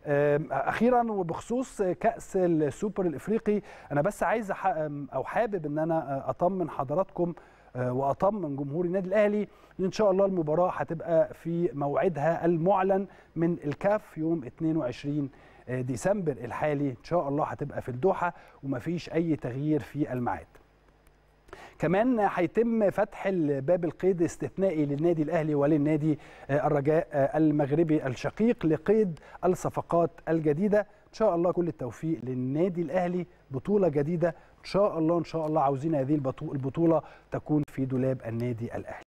اخيرا وبخصوص كاس السوبر الافريقي انا بس عايز او حابب ان انا اطمن حضراتكم واطمن جمهور النادي الاهلي ان شاء الله المباراه هتبقى في موعدها المعلن من الكاف يوم 22 ديسمبر الحالي ان شاء الله هتبقى في الدوحه ومفيش اي تغيير في الميعاد كمان هيتم فتح الباب القيد استثنائي للنادي الاهلي وللنادي الرجاء المغربي الشقيق لقيد الصفقات الجديده ان شاء الله كل التوفيق للنادي الاهلي بطوله جديده ان شاء الله ان شاء الله عاوزين هذه البطوله تكون في دولاب النادي الاهلي